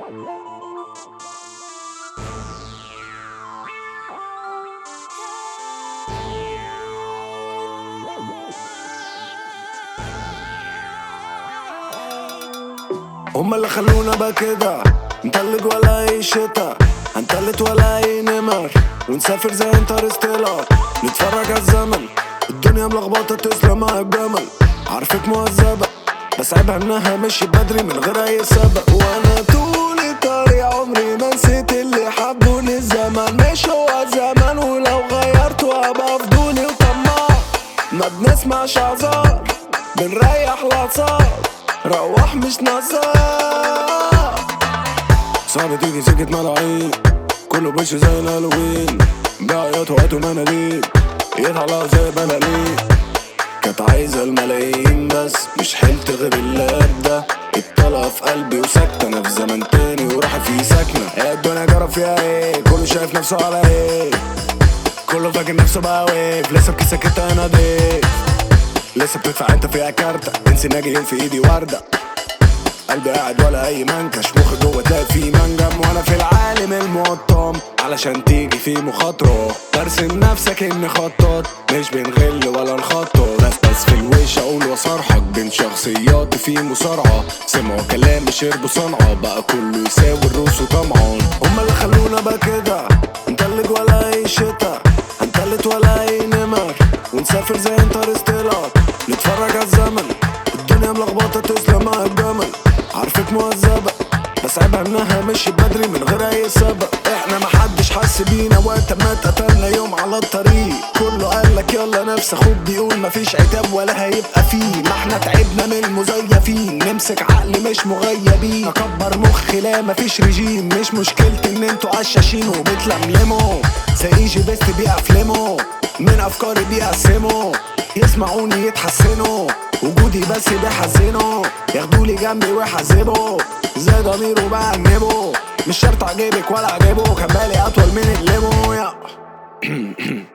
هما اللي خلونا بقى كده نتلج ولا اي شتا هنتلت ولا اي نمر ونسافر زي انترستيلر نتفرج على الزمن الدنيا ملخبطة تسلم مع الجمل عارفك مهذبة بس عيبها انها مشي بدري من غير اي سبب وانا طول الطريق عمري ما نسيت اللي حبوني الزمن مش هو زمان ولو غيرته هبقى فضولي وطماع ما بنسمعش اعذار بنريح الاعصاب روح مش نظار صعب تيجي سكة ملاعين كله بوش زي الهالوين بعيط وقت مناديل يطلع زي بلالين كانت عايزة الملايين بس مش حلت غير اللاب ده الطلقة في قلبي وسكتة انا في زمن تاني وراحة فيه ساكنة هي الدنيا جرب فيها ايه كله شايف نفسه على ايه كله فاكر نفسه بقى ويف لسه بكيسك انت انا ضيف لسه بتدفع انت فيها كارتة انسي ناجي يوم في ايدي وردة قلبي قاعد ولا اي منكش مخي جوه تلاقي فيه منجم وانا في العالم المقطم علشان تيجي في مخاطرة برسم نفسك اني خطاط مش بنغل ولا نخطط بس بس في الوش اقول وصرحك بين شخصياتي في مصارعة سمعوا كلامي شربوا صنعة بقى كله يساوي الروس وطمعان هما اللي خلونا بقى كده نتلج ولا اي شتا هنتلت ولا اي نمر ونسافر زي انترستيلر نتفرج على الزمن الدنيا ملخبطة تسلم مع الجمل عارفك مهذبة بس عيبها انها مشي بدري من غير اي سبب احنا محدش حس بينا وقت ما اتقتلنا يوم على الطريق كله قالك يلا نفس اخوك بيقول مفيش عتاب ولا هيبقى فيه ما احنا تعبنا من المزيفين نمسك عقل مش مغيبين اكبر مخي لا مفيش رجيم مش مشكلتي ان انتوا عشاشين وبتلملموا زي ايجي بيست بيقفلموا من افكاري بيقسموا يسمعوني يتحسنوا وجودي بس بيحزنوا ياخدولي جنبي ويحذبوا زي ضميره بأنبه مش شرط اعجبك ولا اعجبه كان بالي اطول من الليمو يا